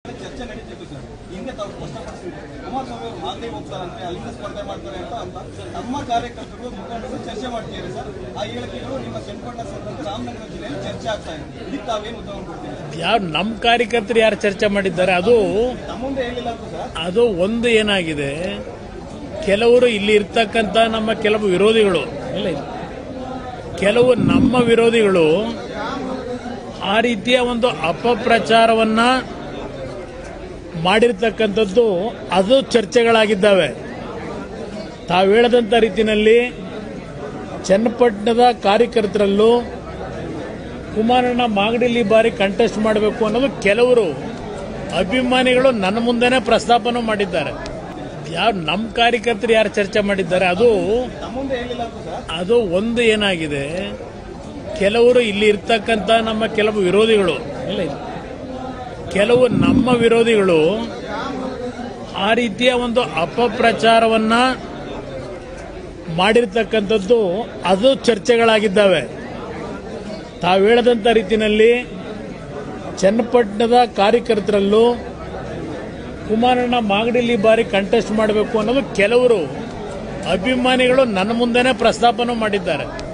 ಚರ್ಚೆ ನಡೀತಿತ್ತು ಸರ್ ಹಿಂದೆ ತಾವು ಸ್ಪಷ್ಟಪಡಿಸಿದ್ರು ಕುಮಾರಸ್ವಾಮಿ ಅವರು ಮಾಗಡಿಗೆ ಹೋಗ್ತಾರಂತೆ ಅಲ್ಲಿಂದ ಸ್ಪರ್ಧೆ ಮಾಡ್ತಾರೆ ಅಂತ ಅಂತ ನಮ್ಮ ಕಾರ್ಯಕರ್ತರು ಮುಖಂಡರು ಚರ್ಚೆ ಮಾಡ್ತಿದ್ದಾರೆ ಸರ್ ಆ ಹೇಳಿಕೆಗಳು ನಿಮ್ಮ ಚನ್ನಪಟ್ಟಣ ಸೇರಿದಂತೆ ರಾಮನಗರ ಜಿಲ್ಲೆಯಲ್ಲಿ ಚರ್ಚೆ ಆಗ್ತಾ ಇದೆ ಇದಕ್ಕೆ ತಾವೇನು ಉತ್ತಮ ಕೊಡ್ತೀರಿ ಯಾರು ನಮ್ಮ ಕಾರ್ಯಕರ್ತರು ಯಾರು ಚರ್ಚೆ ಮಾಡಿದ್ದಾರೆ ಅದು ತಮ್ಮ ಮುಂದೆ ಹೇಳಿಲ್ಲ ಅಂತ ಸರ್ ಅದು ಒಂದು ಏನಾಗಿದೆ ಕೆಲವರು ಇಲ್ಲಿ ಇರ್ತಕ್ಕಂಥ ನಮ್ಮ ಕೆಲವು ವಿರೋಧಿಗಳು ಇಲ್ಲ ಇಲ್ಲ. ಕೆಲವು ನಮ್ಮ ವಿರೋಧಿಗಳು ಆ ರೀತಿಯ ಒಂದು ಅಪಪ್ರಚಾರವನ್ನ ಮಾಡಿರ್ತಕ್ಕಂಥದ್ದು ಅದು ಚರ್ಚೆಗಳಾಗಿದ್ದಾವೆ ತಾವು ಹೇಳದಂಥ ರೀತಿಯಲ್ಲಿ ಚನ್ನಪಟ್ಟಣದ ಕಾರ್ಯಕರ್ತರಲ್ಲೂ ಕುಮಾರಣ್ಣ ಮಾಗಡಿಲಿ ಬಾರಿ ಕಂಟೆಸ್ಟ್ ಮಾಡಬೇಕು ಅನ್ನೋದು ಕೆಲವರು ಅಭಿಮಾನಿಗಳು ನನ್ನ ಮುಂದೆನೆ ಪ್ರಸ್ತಾಪನೂ ಮಾಡಿದ್ದಾರೆ ಯಾರು ನಮ್ಮ ಕಾರ್ಯಕರ್ತರು ಯಾರು ಚರ್ಚೆ ಮಾಡಿದ್ದಾರೆ ಅದು ತಮ್ಮ ಮುಂದೆ ಹೇಳಿಲ್ಲ ಅಂತ ಸರ್ ಅದು ಒಂದು ಏನಾಗಿದೆ ಕೆಲವರು ಇಲ್ಲಿ ಇರ್ತಕ್ಕಂಥ ನಮ್ಮ ಕೆಲವು ವಿರೋಧಿಗಳು ಇಲ್ಲ ಇಲ್ಲ. ಕೆಲವು ನಮ್ಮ ವಿರೋಧಿಗಳು ಆ ರೀತಿಯ ಒಂದು ಅಪಪ್ರಚಾರವನ್ನ ಮಾಡಿರ್ತಕ್ಕಂಥದ್ದು ಅದು ಚರ್ಚೆಗಳಾಗಿದ್ದಾವೆ ತಾವು ಹೇಳದಂಥ ರೀತಿಯಲ್ಲಿ ಚನ್ನಪಟ್ಟಣದ ಕಾರ್ಯಕರ್ತರಲ್ಲೂ ಕುಮಾರಣ್ಣ ಮಾಗಡಿಲಿ ಬಾರಿ ಕಂಟೆಸ್ಟ್ ಮಾಡಬೇಕು ಅನ್ನೋದು ಕೆಲವರು ಅಭಿಮಾನಿಗಳು ನನ್ನ ಮುಂದೆನೆ ಪ್ರಸ್ತಾಪನೂ ಮಾಡಿದ್ದಾರೆ